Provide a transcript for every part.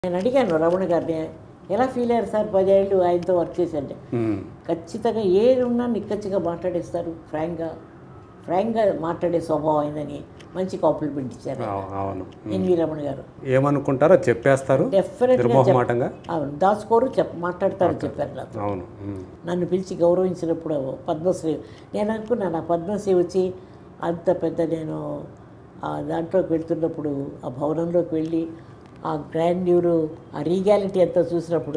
నేను అడిగాను రమణ గారిని ఎలా ఫీల్ అయ్యారు సార్ పదేళ్ళు ఆయనతో వర్క్ చేశారంటే ఉమ్. ఖచ్చితంగా ఏది ఉన్నా నిక్కచ్చిగా మాట్లాడేస్తారు ఫ్రాంక్గా ఫ్రాంక్గా మాట్లాడే స్వభావం అయిందని మంచి కాంప్లిమెంట్ ఇచ్చారు అవు- అవును ఎన్వి రమణ గారు ఏమనుకుంటారో చెప్పేస్తారు డెఫినెట్గా నిర్మోహమాటంగా అవును దాచుకోరు చెప్ మాట్లాడతారు చెప్పారు నాకు అవును ఉమ్. నన్ను పిలిచి గౌరవించినప్పుడు పద్మశ్రీ నేను అనుకున్నాను ఆ పద్మశ్రీ వచ్చి అంత పెద్ద నేను ఆ దాంట్లోకి వెళ్తున్నప్పుడు ఆ భవనంలోకి వెళ్ళి ఆ గ్రాండ్యూరు ఆ రీగాలిటీ అంతా చూసినప్పుడు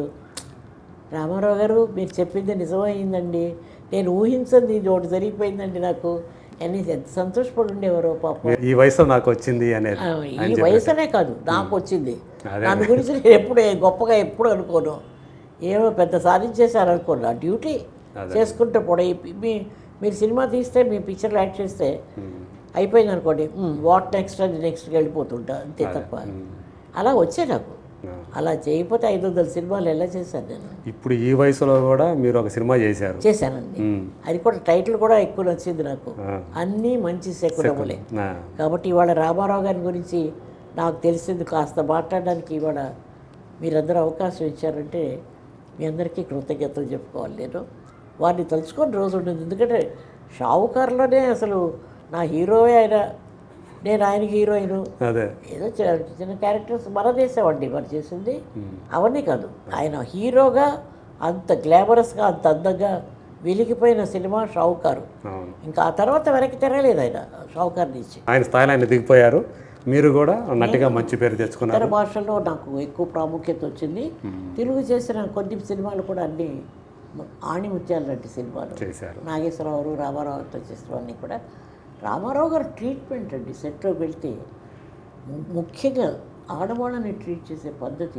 రామారావు గారు మీరు చెప్పింది నిజమైందండి నేను ఊహించింది ఇది ఒకటి జరిగిపోయిందండి నాకు అని ఎంత సంతోషపడి ఉండేవారో పాపం ఈ వయసులో నాకు వచ్చింది అనేది ఆ, ఈ వయసునే కాదు నాకు వచ్చింది అదే. దాని గురించి నేను ఎప్పుడు గొప్పగా ఎప్పుడు అనుకోను ఏమో పెద్ద సాధించేశారు అనుకోను ఆ డ్యూటీ చేసుకుంటే కూడా మీ మీరు సినిమా తీస్తే మీ పిక్చర్లు యాక్ట్ చేస్తే అయిపోయింది అనుకోండి వాట్ నెక్స్ట్ అని నెక్స్ట్కి వెళ్ళిపోతుంటా అంతే తప్ప అలా వచ్చే నాకు అలా చేయకపోతే ఐదు వందల సినిమాలు ఎలా చేశాను నేను ఇప్పుడు ఈ వయసులో కూడా మీరు ఒక సినిమా చేశారు చేశానండి ఉమ్. అది కూడా టైటిల్ కూడా ఎక్కువ నచ్చింది నాకు ఆ. అన్నీ మంచి శకునములే ఆ. కాబట్టి ఇవాళ రామారావు గారి గురించి నాకు తెలిసింది కాస్త మాట్లాడడానికి ఇవాళ మీరందరూ అవకాశం ఇచ్చారంటే మీ అందరికీ కృతజ్ఞతలు చెప్పుకోవాలి నేను వారిని తలుచుకొని రోజు ఉంటుంది ఎందుకంటే షావుకారులోనే అసలు నా హీరోయే ఆయన నేను ఆయనకి హీరోయిన్ అదే ఏదో చిన్న చిన్న క్యారెక్టర్స్ మన చేసేవాడిని మరి చేసింది అవన్నీ కాదు ఆయన హీరోగా అంత గ్లామరస్గా అంత అందంగా వెలిగిపోయిన సినిమా షావుకారు అవును ఇంకా ఆ తర్వాత వెనక్కి తిరగలేదు ఆయన షావుకారు నుంచి ఆయన స్థాయిలో ఆయన దిగిపోయారు మీరు కూడా నటిగా మంచి పేరు తెచ్చుకున్నారు ఇతర భాషల్లో నాకు ఎక్కువ ప్రాముఖ్యత వచ్చింది తెలుగు చేసిన కొన్ని సినిమాలు కూడా అన్ని ఆణిముత్యాలు లాంటి సినిమాలు చేశారు నాగేశ్వరరావు రామారావుతో చేసినవన్నీ కూడా రామారావు గారు ట్రీట్మెంట్ అండి సెట్లోకి వెళ్తే ము- ముఖ్యంగా ఆడవాళ్ళని ట్రీట్ చేసే పద్ధతి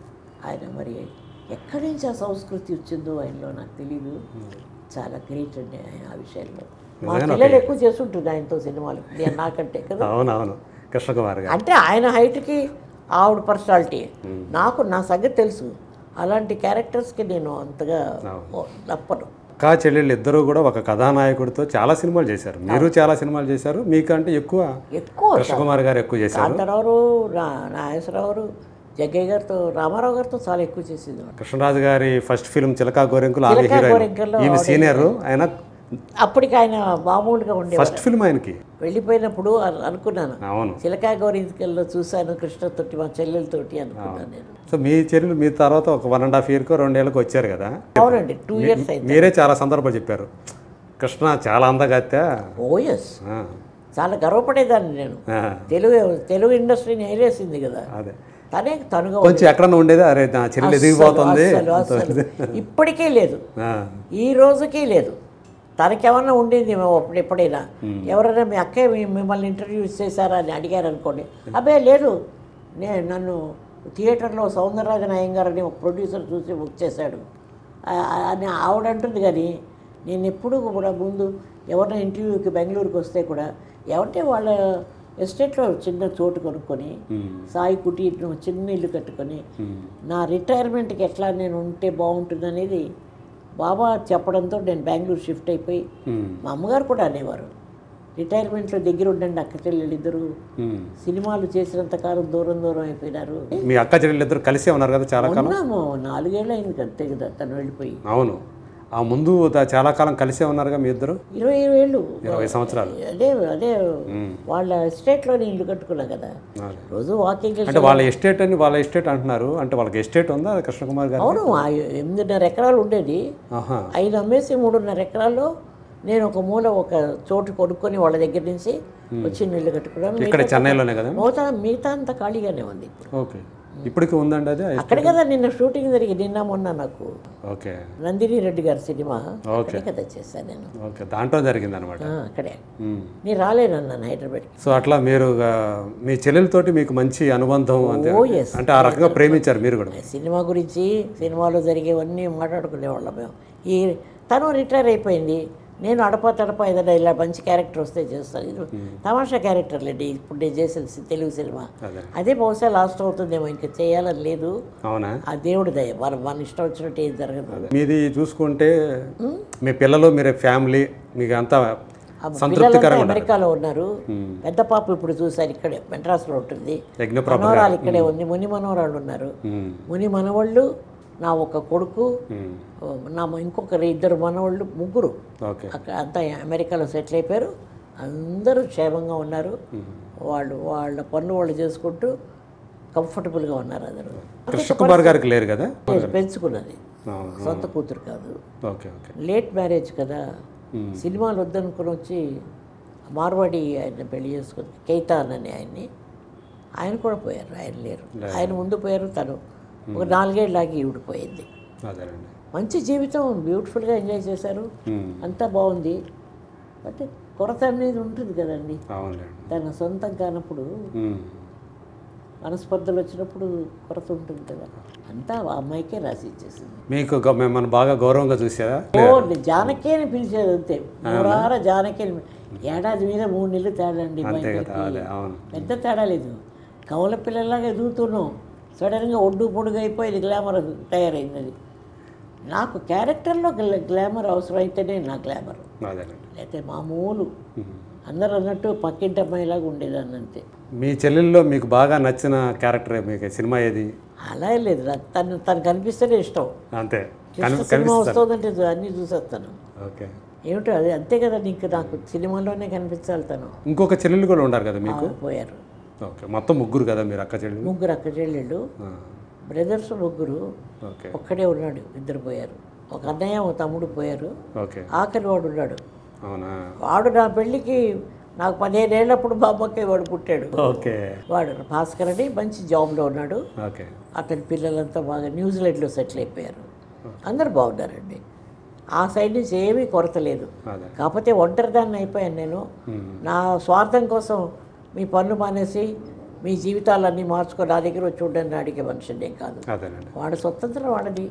ఆయన మరి ఎక్కడి నుంచి ఆ సంస్కృతి వచ్చిందో ఆయనలో నాకు తెలియదు చాలా గ్రేట్ అండి ఆయన ఆ విషయంలో మా నిజంగానే పిల్లలు ఎక్కువ చేస్తుంటుంది ఆయనతో సినిమాలు నేను నాకంటే కదా అవును అవును కృష్ణకుమార్ గారు అంటే ఆయన హైట్కి ఆవిడ పర్సనాలిటీ నాకు నా సంగతి తెలుసు అలాంటి క్యారెక్టర్స్కి నేను అంతగా ఓ- తప్పను అక్కా చెల్లెళ్ళు ఇద్దరు కూడా ఒక కథానాయకుడితో చాలా సినిమాలు చేశారు మీరు చాలా సినిమాలు చేశారు మీకంటే ఎక్కువ ఎక్కువ కృష్ణకుమార్ గారు ఎక్కువ చేశారు కాంతారావు నా- నాగేశ్వరరావు జగ్గయ్య గారితో రామారావు గారితో చాలా ఎక్కువ చేసింది కృష్ణరాజు గారి ఫస్ట్ ఫిల్మ్ చిలకా గోరెంకులు ఆమె చిలకా హీరోయిన్ గోరింకల్లో ఈమె సీనియర్ ఆయన అప్పటికి ఆయన మామూలుగా ఉండేవారు ఫస్ట్ ఫిల్మ్ ఆయనకి వెళ్ళిపోయినప్పుడు అ- అనుకున్నాను అవును చిలకా గోరింకల్లో చూశాను కృష్ణతోటి మా చెల్లెలతోటి అనుకున్నాను నేను సో మీ చెల్లెలు మీ తర్వాత ఒక వన్ అండ్ హాఫ్ ఇయర్కో రెండేళ్ళకి వచ్చారు కదా అవునండి టూ ఇయర్స్ అయింది మీరే చాలా సందర్భాలు చెప్పారు కృష్ణ చాలా అందగత్య ఓ ఎస్ చాలా గర్వపడేదాన్ని నేను తెలుగు తెలుగు ఇండస్ట్రీని ఏలేసింది కదా అదే తనే తనుగా కొంచెం ఎక్కడన్నా ఉండేది అరే నా చెల్లెలు ఎదిగిపోతుంది అస్సలు, అస్సలు. ఇప్పటికీ లేదు ఆ, ఈ రోజుకి లేదు తనకేమన్నా ఉండేది అప్పుడు ఎప్పుడైనా ఎవరైనా మీ అక్కయ్య మీ- మిమ్మల్ని ఇంటర్వ్యూ చేశారా అని అడిగారు అనుకోండి అబ్బే లేదు నేను నన్ను థియేటర్లో సౌందరరాజన్ అయ్యంగారు అని ఒక ప్రొడ్యూసర్ చూసి బుక్ చేశాడు ఆ- ఆ- అని ఆవిడ అంటుంది కానీ నేను ఎప్పుడు కూడా ముందు ఎవరైనా ఇంటర్వ్యూకి బెంగళూరుకి వస్తే కూడా ఏమంటే వాళ్ళ ఎస్టేట్లో చిన్న చోటు కొనుక్కొని సాయి కుటీర్ చిన్న ఇల్లు కట్టుకొని నా రిటైర్మెంట్కి ఎట్లా నేను ఉంటే బాగుంటుంది అనేది బాబా చెప్పడంతో నేను బెంగళూరు షిఫ్ట్ అయిపోయి ఉమ్, మా అమ్మగారు కూడా అనేవారు రిటైర్మెంట్లో దగ్గర ఉండండి అక్క చెల్లెలు ఇద్దరు ఉమ్. సినిమాలు చేసినంత కాలం దూరం దూరం అయిపోయినారు మీ అక్క చెల్లెలు ఇద్దరు కలిసే ఉన్నారు కదా చాలా కాలం ఉన్నాము నాలుగేళ్ళు అయింది అంతే కదా తను వెళ్ళిపోయి అవును ఆ ముందు దా- చాలా కాలం కలిసే ఉన్నారుగా మీ ఇద్దరు ఇరవై ఏళ్ళు ఇరవై సంవత్సరాలు అదే అదే వాళ్ళ ఎస్టేట్లోనే ఇల్లు కట్టుకున్నా కదా అదే. రోజు వాకింగ్ అంటే వాళ్ళ ఎస్టేట్ అని వాళ్ళ ఎస్టేట్ అంటున్నారు అంటే వాళ్ళకి ఎస్టేట్ ఉందా కృష్ణకుమార్ గారు అవును ఆ ఎనిమిదిన్నర ఎకరాలు ఉండేది ఆహా ఐదు అమ్మేసి మూడున్నర ఎకరాల్లో నేను ఒక మూల ఒక చోటు కొనుక్కొని వాళ్ళ దగ్గర నుంచి వచ్చి నీళ్లు కట్టుకున్నాను ఇక్కడ చెన్నైలోనే కదా మిగతా మిగతా అంతా ఖాళీగానే ఉంది ఇప్పుడు ఓకే ఇప్పటికి ఉందండి అది అక్కడే కదా నిన్న షూటింగ్ జరిగి నిన్న మొన్న నాకు ఓకే నందిని రెడ్డి గారి సినిమా ఓకే అక్కడే కదా చేశాను నేను ఓకే దాంట్లో జరిగింది అనమాట ఆ, అక్కడే నేను రాలేనన్నాను హైదరాబాద్కి సో అట్లా మీరు ఆ, మీ చెల్లెలతోటి మీకు మంచి అనుబంధం అంతే ఓ ఎస్ అంటే ఆ రకంగా ప్రేమించారు మీరు కూడా సినిమా గురించి సినిమాలో జరిగేవన్నీ మాట్లాడుకునేవాళ్ళం మేము ఈ తను రిటైర్ అయిపోయింది నేను అడప తడప ఏదైనా ఇలా మంచి క్యారెక్టర్ వస్తే చేస్తాను ఇది తమాషా క్యారెక్టర్ లేండి ఇప్పుడు నేను చేసిన సి- తెలుగు సినిమా అదే అదే బహుశా లాస్ట్ అవుతుందేమో ఇంకా చేయాలని లేదు అవునా ఆ దేవుడి దయ మన మన ఇష్టం వచ్చినట్టు ఏం జరగదు మీది చూసుకుంటే మీ పిల్లలు మీరు ఫ్యామిలీ మీకు అంతా ఆ పిల్లలంతా సంతృప్తికరంగా ఉన్నారు అమెరికాలో ఉన్నారు ఉమ్. పెద్ద పాప ఇప్పుడు చూసారు ఇక్కడే మెడ్రాస్లో ఉంటుంది యజ్ఞప్రభ మనవరాలు ఇక్కడే ఉంది ముని మనవరాళ్ళు ఉన్నారు ఉమ్, ముని మనవాళ్ళు నా ఒక కొడుకు ఉమ్, నా ఇంకొకరు ఇద్దరు మనవాళ్ళు ముగ్గురు ఓకే అక్కడ అంతా అమెరికాలో సెటిల్ అయిపోయారు అందరూ క్షేమంగా ఉన్నారు వాళ్ళు వాళ్ళ పనులు వాళ్ళు చేసుకుంటూ కంఫర్టబుల్గా ఉన్నారు అందరూ కృష్ణకుమార్ గారికి లేరు కదా పెంచుకున్నది అవును. సొంత కూతురు కాదు ఓకే ఓకే లేట్ మ్యారేజ్ కదా మ్మ్. సినిమాలు వద్దనుకుని వచ్చి మార్వాడి ఆయన పెళ్లి చేసుకుంది కేతాన్ అని ఆయన్ని ఆయన కూడా పోయారు ఆయన లేరు ఆయన ముందు పోయారు తను ఒక నాలుగేళ్ళలాగి ఈవిడిపోయింది అదేనండి మంచి జీవితం బ్యూటిఫుల్గా ఎంజాయ్ చేశారు ఉమ్, అంతా బాగుంది బట్ కొరత అనేది ఉంటుంది కదండి అవునులేండి తన సొంతం కానప్పుడు ఉమ్, మనస్పర్ధలు వచ్చినప్పుడు కొరత ఉంటుంది కదా అంతా ఆ అమ్మాయికే రాసి ఇచ్చేసింది మీకు గ- మిమ్మల్ని బాగా గౌరవంగా చూసారా ఓ జానకి అని పిలిచేది అంతే మూడార జానకి అని ఏడాది మీద మూడు నెలలు తేడా అండి మా అంతే కదా ఇద్దరికి. అదే అవును పెద్ద తేడా లేదు కవల పిల్లలాగా ఎదుగుతున్నాం సడన్గా ఒడ్డు పొడుగు అయిపోయి గ్లామర్ తయారైంది అది నాకు క్యారెక్టర్లో గ్లా- గ్లామర్ అవసరం అయితేనే నా గ్లామర్ అదేనండి లేకపోతే మామూలు ఉమ్. అందరూ అన్నట్టు పక్కింటి అమ్మాయిలాగా ఉండేదాన్ని అంతే మీ చెల్లెల్లో మీకు బాగా నచ్చిన క్యారెక్టర్ మీకు సినిమా ఏది అలా ఏం లేదు నాకు తను తను కనిపిస్తేనే ఇష్టం అంతే కృష్ణ సినిమా వస్తుందంటే అన్నీ చూసేస్తాను ఓకే ఏమిటో అదే అంతే కదా నీకు నాకు సినిమాలోనే కనిపించాలి తను ఇంకొక చెల్లెలు కూడా ఉన్నారు కదా మీకు పోయారు ఓకే మొత్తం ముగ్గురు కదా మీరు అక్క చెల్లెలు ముగ్గురు అక్క చెల్లెళ్ళు ఆ, బ్రదర్స్ ముగ్గురు ఓకే ఒక్కడే ఉన్నాడు ఇద్దరు పోయారు ఒక అన్నయ్య ఒక తమ్ముడు పోయారు ఓకే ఆఖరి వాడు ఉన్నాడు అవునా వాడు నా పెళ్ళికి నాకు పదిహేనేళ్ళప్పుడు మా అమ్మకే వాడు పుట్టాడు ఓకే వాడు భాస్కర్ అని మంచి జాబ్లో ఉన్నాడు ఓకే అతని పిల్లలంతా బాగా న్యూజిలాండ్లో సెటిల్ అయిపోయారు అందరు బాగున్నారండి ఆ సైడ్ నుంచి ఏమీ కొరత లేదు అదే కాకపోతే ఒంటరిదాన్ని అయిపోయాను నేను ఉమ్, నా స్వార్థం కోసం మీ పనులు మానేసి మీ జీవితాలన్నీ మార్చుకొని నా దగ్గర వచ్చి ఉండని అడిగే మనిషిని నేను కాదు అదేనండి వాడు స్వతంత్రం వాడది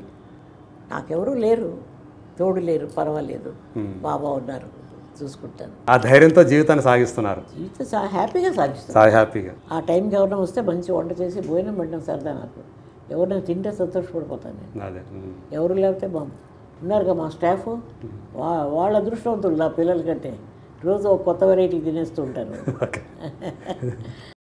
నాకెవరూ లేరు తోడు లేరు పర్వాలేదు Hmm. బాబా ఉన్నారు చూసుకుంటాను ఆ ధైర్యంతో జీవితాన్ని సాగిస్తున్నారు జీవితం సా హ్యాపీగా సాగిస్తాను చాలా హ్యాపీగా ఆ టైంకి ఎవరైనా వస్తే మంచి వంట చేసి భోజనం పెట్టడం సరదా నాకు ఎవరైనా తింటే సంతోషపడిపోతాను నేను అదే ఉమ్, ఎవరు లేకపోతే మా ఉన్నారుగా మా స్టాఫ్ వా వాళ్ళ అదృష్టవంతులు నా పిల్లల కంటే రోజు ఒక కొత్త వెరైటీ తినేస్తూ ఉంటారు ఓకే